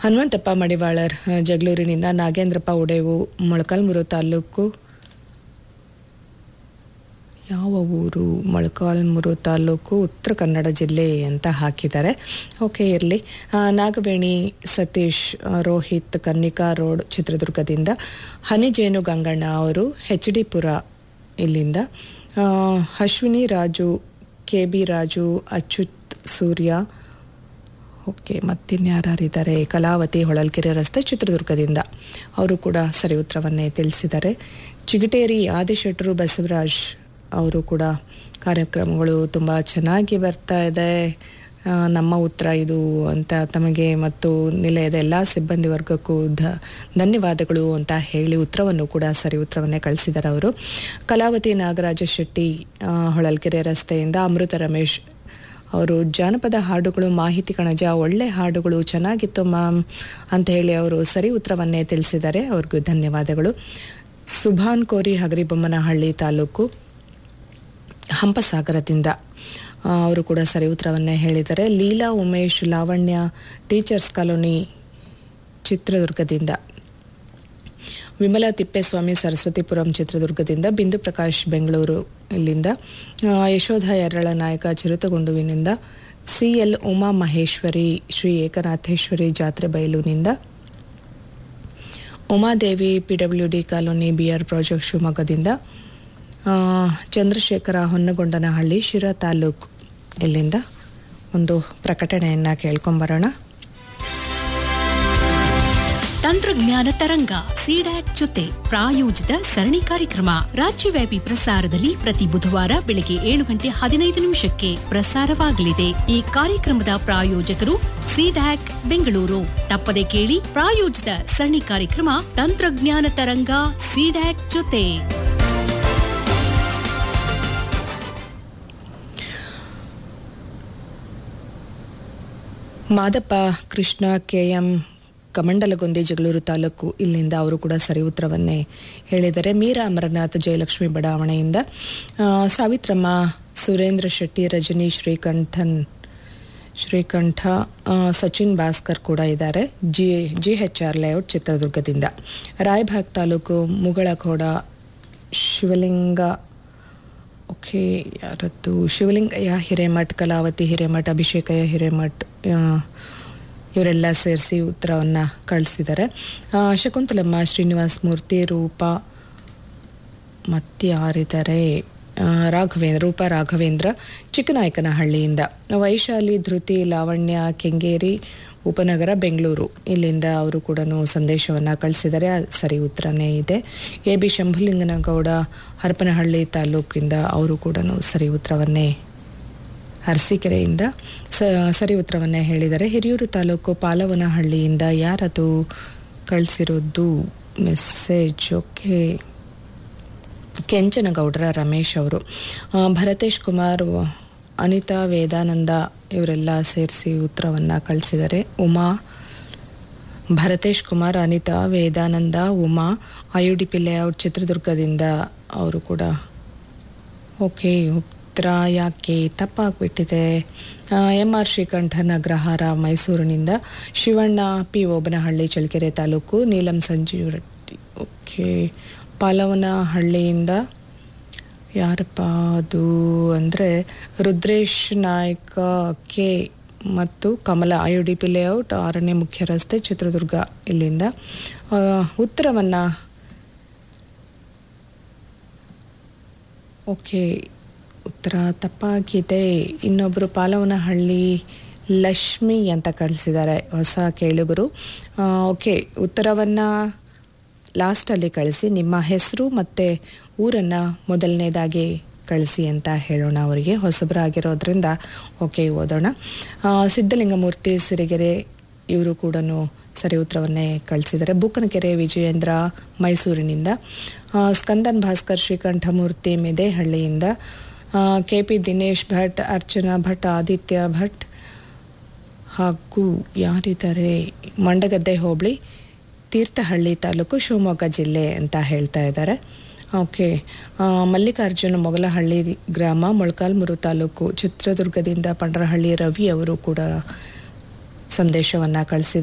ಹನುಮಂತಪ್ಪ ಮಡಿವಾಳರ್ ಆ, ಜಗಳೂರಿನಿಂದ ನಾಗೇಂದ್ರಪ್ಪ ಉಡೇವು ಮೊಳಕಾಲ್ಮೂರು ತಾಲೂಕು ಯಾವ ಊರು ಮೊಳಕಾಲ್ಮೂರು ತಾಲೂಕು ಉತ್ತರ ಕನ್ನಡ ಜಿಲ್ಲೆ ಅಂತ ಹಾಕಿದ್ದಾರೆ ಓಕೆ ಇರಲಿ ನಾಗವೇಣಿ ಸತೀಶ್ ಆ, ರೋಹಿತ್ ಕನ್ನಿಕಾ ರೋಡ್ ಚಿತ್ರದುರ್ಗದಿಂದ ಹನಿಜೇನು ಗಂಗಣ್ಣ ಅವರು ಹೆಚ್ ಡಿ ಪುರ ಇಲ್ಲಿಂದ ಆ, Ashwini Raju K B Raju Achyut Surya okay ಮತ್ತಿನ್ಯಾರಿದ್ದಾರೆ ಕಲಾವತಿ ಹೊಳಲ್ಕೆರೆ ರಸ್ತೆ ಚಿತ್ರದುರ್ಗದಿಂದ ಅವರು ಕೂಡ ಸರಿ ಉತ್ತರವನ್ನೇ ತಿಳಿಸಿದ್ದಾರೆ ಚಿಗಟೇರಿ ಆದಿಶೆಟ್ಟರು ಬಸವರಾಜ್ ಅವರು ಕೂಡ ಕಾರ್ಯಕ್ರಮಗಳು ತುಂಬ ಚೆನ್ನಾಗಿ ಬರ್ತಾ ಇದೆ ಆ, ನಮ್ಮ ಉತ್ತರ ಇದು ಅಂತ ತಮಗೆ ಮತ್ತು ನಿಲಯದ ಎಲ್ಲ ಸಿಬ್ಬಂದಿ ವರ್ಗಕ್ಕೂ ಧ ಧನ್ಯವಾದಗಳು ಅಂತ ಹೇಳಿ ಉತ್ತರವನ್ನು ಕೂಡ ಸರಿ ಉತ್ತರವನ್ನೇ ಕಳಿಸಿದ್ದಾರೆ ಅವರು ಕಲಾವತಿ ನಾಗರಾಜ ಶೆಟ್ಟಿ ಆ, ಹೊಳಲ್ಕೆರೆ ರಸ್ತೆಯಿಂದ ಅಮೃತ ರಮೇಶ್ ಅವರು ಜಾನಪದ ಹಾಡುಗಳು ಮಾಹಿತಿ ಕಣಜ ಒಳ್ಳೆ ಹಾಡುಗಳು ಚೆನ್ನಾಗಿತ್ತು ಮ್ಯಾಮ್ ಅಂತ ಹೇಳಿ ಅವರು ಸರಿ ಉತ್ತರವನ್ನೇ ತಿಳಿಸಿದ್ದಾರೆ ಅವ್ರಿಗೂ ಧನ್ಯವಾದಗಳು ಸುಭಾನ್ ಕೋರಿ ಹಗರಿಬೊಮ್ಮನಹಳ್ಳಿ ತಾಲೂಕು ಹಂಪಸಾಗರದಿಂದ ಆ, ಅವರು ಕೂಡ ಸರಿ ಉತ್ತರವನ್ನೇ ಹೇಳಿದ್ದಾರೆ ಲೀಲಾ ಉಮೇಶ್ ಲಾವಣ್ಯ ಟೀಚರ್ಸ್ ಕಾಲೋನಿ ಚಿತ್ರದುರ್ಗದಿಂದ ವಿಮಲಾ ತಿಪ್ಪೇಸ್ವಾಮಿ ಸರಸ್ವತಿಪುರಂ ಚಿತ್ರದುರ್ಗದಿಂದ ಬಿಂದು ಪ್ರಕಾಶ್ ಬೆಂಗಳೂರು ಇಲ್ಲಿಂದ ಆ, ಯಶೋಧ ಯರಳ ನಾಯಕ ಚಿರುತಗುಂಡುವಿನಿಂದ ಸಿ ಎಲ್ ಉಮಾ ಮಹೇಶ್ವರಿ ಶ್ರೀ ಏಕನಾಥೇಶ್ವರಿ ಜಾತ್ರೆ ಬಯಲುನಿಂದ Umadevi P W D colony B R project ಶಿವಮೊಗ್ಗದಿಂದ ಆ, ಚಂದ್ರಶೇಖರ ಹೊನ್ನಗೊಂಡನಹಳ್ಳಿ ಶಿರಾ ತಾಲೂಕು ಇಲ್ಲಿಂದ ಒಂದು ಪ್ರಕಟಣೆಯನ್ನು ಕೇಳ್ಕೊಂಬರೋಣ ತಂತ್ರಜ್ಞಾನ ತರಂಗ ಸಿಡ್ಯಾಕ್ ಜೊತೆ ಪ್ರಾಯೋಜಿತ ಸರಣಿ ಕಾರ್ಯಕ್ರಮ ರಾಜ್ಯವ್ಯಾಪಿ ಪ್ರಸಾರದಲ್ಲಿ ಪ್ರತಿ ಬುಧವಾರ ಬೆಳಗ್ಗೆ ಏಳು ಗಂಟೆ ಹದಿನೈದು ನಿಮಿಷಕ್ಕೆ ಪ್ರಸಾರವಾಗಲಿದೆ ಈ ಕಾರ್ಯಕ್ರಮದ ಪ್ರಾಯೋಜಕರು ಸಿಡ್ಯಾಕ್ ಬೆಂಗಳೂರು ತಪ್ಪದೆ ಕೇಳಿ ಪ್ರಾಯೋಜಿತ ಸರಣಿ ಕಾರ್ಯಕ್ರಮ ತಂತ್ರಜ್ಞಾನ ತರಂಗ ಸಿಡ್ಯಾಕ್ ಜೊತೆ ಮಾದಪ್ಪ ಕೃಷ್ಣ ಕೆ ಎಂ ಕಮಂಡಲಗೊಂದಿ ಜಗಳೂರು ತಾಲೂಕು ಇಲ್ಲಿಂದ ಅವರು ಕೂಡ ಸರಿ ಉತ್ತರವನ್ನೇ ಹೇಳಿದ್ದಾರೆ ಮೀರಾ ಅಮರನಾಥ್ ಜಯಲಕ್ಷ್ಮಿ ಬಡಾವಣೆಯಿಂದ ಆ, ಸಾವಿತ್ರಮ್ಮ ಸುರೇಂದ್ರ ಶೆಟ್ಟಿ ರಜನಿ ಶ್ರೀಕಂಠನ್ ಶ್ರೀಕಂಠ ಆ, ಸಚಿನ್ ಭಾಸ್ಕರ್ ಕೂಡ ಇದ್ದಾರೆ G G H R layout ಚಿತ್ರದುರ್ಗದಿಂದ ರಾಯಭಾಗ್ ತಾಲೂಕು ಮುಗಳಖೋಡ ಶಿವಲಿಂಗ ಓಕೆ ಯಾರದ್ದು ಶಿವಲಿಂಗಯ್ಯ ಹಿರೇಮಠ್ ಕಲಾವತಿ ಹಿರೇಮಠ್ ಅಭಿಷೇಕಯ್ಯ ಹಿರೇಮಠ್ ಆ, ಇವರೆಲ್ಲ ಸೇರಿಸಿ ಉತ್ತರವನ್ನು ಕಳಿಸಿದ್ದಾರೆ ಆ, ಶಕುಂತಲಮ್ಮ ಶ್ರೀನಿವಾಸ್ ಮೂರ್ತಿ ರೂಪ ಮತ್ತಾರಿದ್ದಾರೆ ಆ, ರಾಘವೇಂದ್ರ ರೂಪ ರಾಘವೇಂದ್ರ ಚಿಕ್ಕನಾಯಕನಹಳ್ಳಿಯಿಂದ ವೈಶಾಲಿ ಧೃತಿ ಲಾವಣ್ಯ ಕೆಂಗೇರಿ ಉಪನಗರ ಬೆಂಗಳೂರು ಇಲ್ಲಿಂದ ಅವರು ಕೂಡ ಸಂದೇಶವನ್ನು ಕಳಿಸಿದ್ದಾರೆ ಆ ಸರಿ ಉತ್ತರನೇ ಇದೆ ಎ ಬಿ ಶಂಭುಲಿಂಗನಗೌಡ ಹರಪನಹಳ್ಳಿ ತಾಲೂಕಿಂದ ಅವರು ಕೂಡ ಸರಿ ಉತ್ತರವನ್ನೇ ಅರಸೀಕೆರೆಯಿಂದ ಸ ಸರಿ ಉತ್ತರವನ್ನೇ ಹೇಳಿದ್ದಾರೆ ಹಿರಿಯೂರು ತಾಲೂಕು ಪಾಲವನಹಳ್ಳಿಯಿಂದ ಯಾರದು ಕಳಿಸಿರೋದು ಮೆಸೇಜ್ ಓಕೆ ಕೆಂಚನಗೌಡರ ರಮೇಶ್ ಅವರು ಆ, ಭರತೇಶ್ ಕುಮಾರ್ ವ- ಅನಿತಾ ವೇದಾನಂದ ಇವರೆಲ್ಲ ಸೇರಿಸಿ ಉತ್ತರವನ್ನು ಕಳಿಸಿದ್ದಾರೆ Uma Bharatesh Kumar Anita Vedananda Uma I U D P layout ಚಿತ್ರದುರ್ಗದಿಂದ ಅವರು ಕೂಡ ಓಕೆ ಉತ್ತರ ಯಾಕೆ ತಪ್ಪಾಗ್ಬಿಟ್ಟಿದೆ ಎಂ ಆರ್ ಶ್ರೀಕಂಠನ್ ಅಗ್ರಹಾರ ಮೈಸೂರಿನಿಂದ ಶಿವಣ್ಣ ಪಿ ಓಬನಹಳ್ಳಿ ಚಳ್ಳಕೆರೆ ತಾಲೂಕು ನೀಲಂ ಸಂಜೀವ್ ರೆಡ್ಡಿ ಓಕೆ ಪಾಲವನಹಳ್ಳಿಯಿಂದ ಯಾರಪ್ಪ ಅದು ಅಂದರೆ ರುದ್ರೇಶ್ ನಾಯ್ಕ ಕೆ ಮತ್ತು Kamala I U D P layout ಆರನೇ ಮುಖ್ಯ ರಸ್ತೆ ಚಿತ್ರದುರ್ಗ ಇಲ್ಲಿಂದ ಆ, ಉತ್ತರವನ್ನು ಓಕೆ ಉತ್ತರ ತಪ್ಪಾಗಿದೆ ಇನ್ನೊಬ್ಬರು ಪಾಲವನಹಳ್ಳಿ ಲಕ್ಷ್ಮಿ ಅಂತ ಕಳಿಸಿದ್ದಾರೆ ಹೊಸ ಕೇಳುಗರು ಆ, ಓಕೆ ಉತ್ತರವನ್ನು ಲಾಸ್ಟಲ್ಲಿ ಕಳಿಸಿ ನಿಮ್ಮ ಹೆಸರು ಮತ್ತು ಊರನ್ನು ಮೊದಲನೇದಾಗಿ ಕಳಿಸಿ ಅಂತ ಹೇಳೋಣ ಅವರಿಗೆ ಹೊಸಬರಾಗಿರೋದ್ರಿಂದ ಓಕೆ ಓದೋಣ ಆ, ಸಿದ್ಧಲಿಂಗಮೂರ್ತಿ ಸಿರಿಗೆರೆ ಇವರು ಕೂಡ ಸರಿ ಉತ್ತರವನ್ನೇ ಕಳಿಸಿದ್ದಾರೆ ಬೂಕನಕೆರೆ ವಿಜಯೇಂದ್ರ ಮೈಸೂರಿನಿಂದ ಆ, ಸ್ಕಂದನ್ ಭಾಸ್ಕರ್ ಶ್ರೀಕಂಠಮೂರ್ತಿ ಮೆದೆಹಳ್ಳಿಯಿಂದ ಕೆ ಪಿ ದಿನೇಶ್ ಭಟ್ ಅರ್ಚನಾ ಭಟ್ ಆದಿತ್ಯ ಭಟ್ ಹಾಗೂ ಯಾರಿದ್ದಾರೆ ಮಂಡಗದ್ದೆ ಹೋಬಳಿ ತೀರ್ಥಹಳ್ಳಿ ತಾಲೂಕು ಶಿವಮೊಗ್ಗ ಜಿಲ್ಲೆ ಅಂತ ಹೇಳ್ತಾ ಇದ್ದಾರೆ ಓಕೆ ಆ, ಮಲ್ಲಿಕಾರ್ಜುನ ಮೊಗಲಹಳ್ಳಿ ಗ್ರಾಮ ಮೊಳಕಾಲ್ಮೂರು ತಾಲೂಕು ಚಿತ್ರದುರ್ಗದಿಂದ ಪಂಡ್ರಹಳ್ಳಿ ರವಿ ಅವರು ಕೂಡ ಸಂದೇಶವನ್ನು ಕಳಿಸಿದ್ದಾರೆ